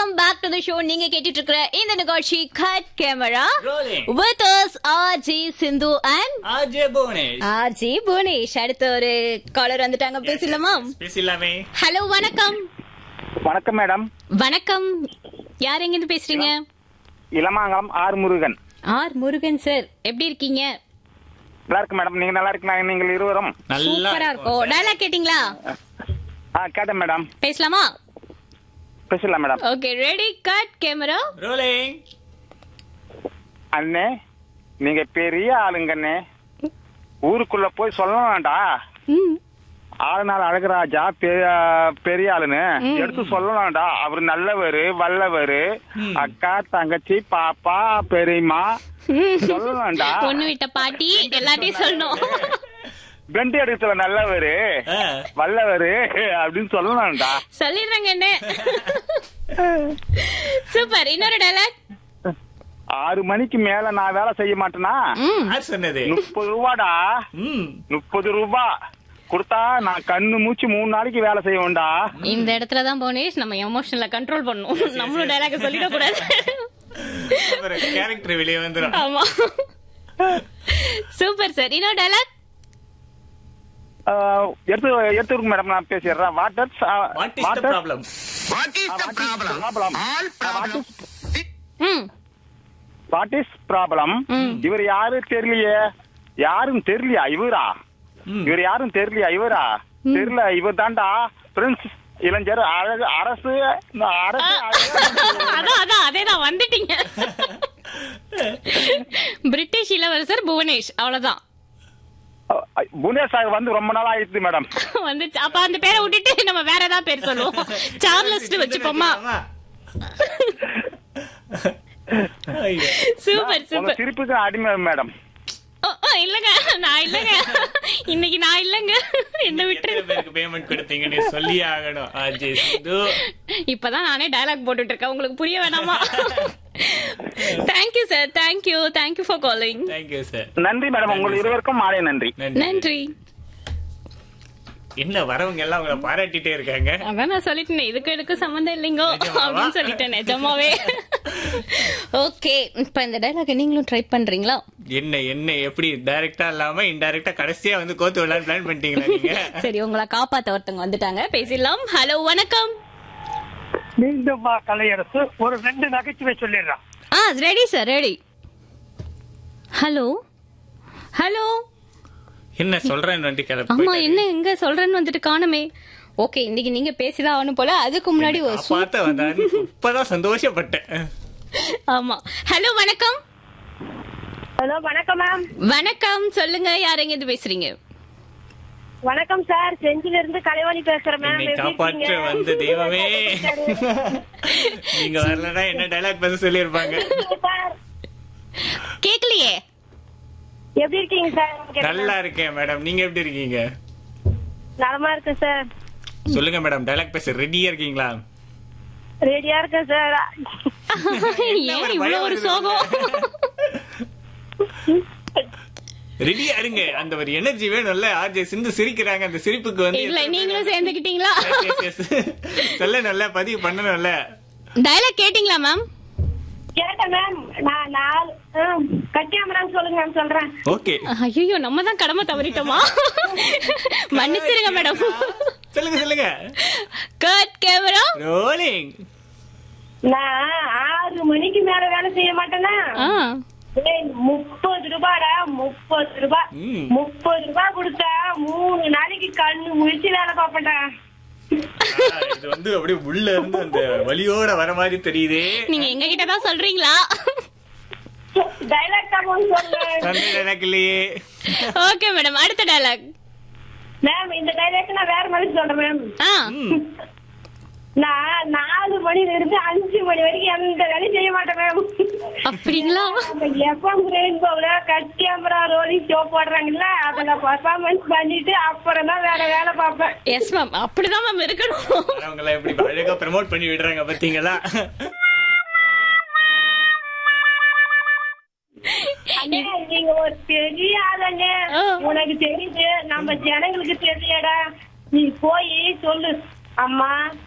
Welcome back to the show நீங்க கேட்டுட்டு இருக்கிற இந்த நிகழ்ச்சி cut camera Rolling. With us RJ Sindhu and RJ Bhuvanesh RJ Bhuvanesh அடுத்த ஒரு காலர் வந்துட்டாங்க பேசலாமா பேசலாமே ஹலோ வணக்கம் வணக்கம் மேடம் வணக்கம் யார் எங்க இருந்து பேசுறீங்க Ilamangalam R Murugan R Murugan sir எப்படி இருக்கீங்க நல்லா இருக்கு மேடம் நீங்க நல்லா இருக்கீங்க நீங்கள் இருவரும் நல்லா சூப்பரா இருக்கும் டயலாக் கேட்டிங்களா ஆ கேட்டேன் மேடம் பேசலாமா பேசலாம் madam okay ready cut camera rolling அண்ணே நீங்க பெரிய ஆளுங்கண்ணே ஊருக்குள்ள போய் சொல்ல வேண்டாம் ம் ஆளுநாள் அழகுராஜா பெ- பெரிய ஆளுன்னு எடுத்து சொல்லலாம்டா அவர் நல்லவரு வல்லவரு அக்கா தங்கச்சி பாப்பா பெரியம்மா சொல்லலாம்டா பொண்ணு விட்ட பாட்டி எல்லாத்தையும் சொல்லணும் பெண்ட் எடுத்துல நல்லவரு வல்லவரு அப்படின்னு சொல்லலாம்டா சொல்லிடுறாங்க என்ன சூப்பர் இன்னொரு டயலாக் ஆறு மணிக்கு மேல நான் வேலை செய்ய மாட்டேனா ம் யார் சொன்னது முப்பது ரூபாடா ம் முப்பது ரூபா கொடுத்தா நான் கண்ணு மூச்சு மூணு நாளைக்கு வேலை செய்வேன்டா இந்த இடத்துல தான் போனேஷ் நம்ம எமோஷனல கண்ட்ரோல் பண்ணணும் நம்மளும் டயலாக் சொல்லிட கூடாது கேரக்டர் வெளியே வந்துடும் ஆமா சூப்பர் சார் இன்னொரு டயலாக் ஆஹ், எடுத்து எடுத்துருக்கு மேடம் நான் பேசிடுறேன் water what is the problem ம் வாட் இஸ் ப்ராப்ளம் ம். இவர் யாரு தெரியலையே யாரும் தெரியலையா இவரா இவர் யாரும் தெரியலையா இவரா தெரியல இவர் தான்டா பிரின்ஸ் இளைஞர் அழகு அரசு இந்த அரசு அழகு- அதான் அதான் அதேதான் வந்துட்டீங்க பிரிட்டிஷ் இளவரசர் புவனேஷ் அவ்வளவுதான் அஹ், புவனேஷ் சார் வந்து ரொம்ப நாள் ஆயிடுச்சு மேடம் வந்து அப்ப அந்த பேரை விட்டுட்டு நம்ம வேற ஏதாவது பேர் சொல்லுவோம் சார்லஸ் வச்சுப்போமா சூப்பர் உங்க சூப்பர் சிரிப்புக்கு அடிமை மேடம் ஓ, ஓ, இல்லங்க நான் இல்லங்க இன்னைக்கு நான் இல்லங்க என்ன விட்டு பேருக்கு பேமெண்ட் கொடுத்தீங்கன்னு சொல்லி ஆகணும் ஆர்ஜே சிந்து இப்பதான் நானே டயலாக் போட்டுட்டு இருக்கேன் உங்களுக்கு புரிய வேணாமா thank you sir thank you thank you for calling thank you sir நன்றி மேடம் உங்கள் இருவருக்கும் மாலை நன்றி நன்றி என்ன வரவங்க எல்லாம் உங்களை பாராட்டிட்டே இருக்காங்க அதான் நான் சொல்லிட்டேன் இதுக்கு எனக்கு சம்மந்தம் இல்லைங்கோ நிஜமாவா? அப்படின்னு சொல்லிட்டேன் நிஜமாவே ஓகே இப்ப இந்த டைலாக் நீங்களும் ட்ரை பண்றீங்களா என்ன என்ன எப்படி டைரக்டா இல்லாம இன்டைரக்டா கடைசியா வந்து கோத்து விளையாட பிளான் பண்ணிட்டீங்களா நீங்க சரி உங்களை காப்பாத்த ஒருத்தவங்க வந்துட்டாங்க பேசிடலாம் ஹலோ வணக்கம் மீண்டும் வா கலையரசு ஒரு ரெண்டு நகைச்சுவை சொல்லிடுறான் ஆ ready sir ready hello hello என்ன சொல்றேன்னு வந்து ஆமா கிளப்பி என்ன எங்க சொல்றேன்னு வந்துட்டு காணுமே ஓகே இன்னைக்கு நீங்க பேசிதான் ஆகணும் போல அதுக்கு முன்னாடி ஒரு சூ- பார்த்த வந்தாரு இப்பதான் சந்தோஷப்பட்டேன் ஆமா ஹலோ வணக்கம் ஹலோ வணக்கம் மேம் வணக்கம் சொல்லுங்க யார் எங்க இருந்து பேசுறீங்க வணக்கம் சார் செஞ்சில இருந்து கலைவாணி பேசுறேன் மேம் என்னை எப்படி காப்பாற்ற இருக்கீங்க? வந்த தெய்வமே நீங்க வரலன்னா என்ன டைலாக் பேச சொல்லியிருப்பாங்க சார் கேக்கலையே எப்படி இருக்கீங்க சார் நல்லா இருக்கேன் மேடம் நீங்க எப்படி இருக்கீங்க நலமா இருக்கேன் சார் சொல்லுங்க மேடம் டைலாக் பேச ரெடியா இருக்கீங்களா ரெடியா இருக்கேன் சார் ஏன் இவ்வளவு ஒரு சோகம் ரெடியா இருங்க அந்த ஒரு எனர்ஜி வேணும்ல ஆர்ஜே சிந்து சிரிக்கிறாங்க அந்த சிரிப்புக்கு வந்து இல்ல நீங்களும் சேர்ந்துக்கிட்டீங்களா Yes, yes, yes. சொல்லணும்ல பதிவு பண்ணணும்ல டயலாக் கேட்டீங்களா மேம் கேட்டேன் மேம் நான் நாலு கட்டியாமரான்னு சொல்லுங்க மேம் சொல்றேன் ஓகே ஐயோ நம்ம தான் கடமை தவறிட்டோமா மன்னிச்சிருங்க மேடம் சொல்லுங்க சொல்லுங்க கட் கேமரா ரோலிங் நான் ஆறு மணிக்கு மேல வேலை செய்ய மாட்டேனா ஆ ஏய், முப்பது ரூபாடா முப்பது ரூபாய் ம். முப்பது ரூபாய் கொடுத்தா மூணு நாளைக்கு கண்ணு முழிச்சு வேலை பார்ப்பேன்டா இது வந்து அப்படியே உள்ள இருந்து அந்த வலியோட வர மாதிரி தெரியுதே நீங்க எங்க கிட்ட தான் சொல்றீங்களா டைலாக் தான் போன்னு சொல்லுங்க தந்தை டைலாக் இல்லையே ஓகே மேடம் அடுத்த டயலாக் மேம் இந்த டைலாக் நான் வேற மாதிரி சொல்றேன் மேம் ஆ ம். நான் நாலு மணில இருந்து அஞ்சு மணி வரைக்கும் எந்த வேலையும் செய்ய மாட்டேன் மேம் அப்படிங்களா எஃப்எம் ரெயின்போல கட் கேமரா ரோலிங் ஷோ போடுறாங்கல்ல அதுல பர்ஃபார்மன்ஸ் பண்ணிட்டு அப்புறம் தான் வேற வேலை பார்ப்பேன் எஸ் மேம் அப்படிதான் மேம் இருக்கணும் அவங்கள எப்படி அழகா ப்ரமோட் பண்ணி விடுறாங்க பாத்தீங்களா அண்ணே நீங்க ஒரு பெரிய ஆளண்ணே ஆ. உனக்கு தெரியுது நம்ம ஜனங்களுக்கு தெரியலடா நீ போய் சொல்லு அம்மா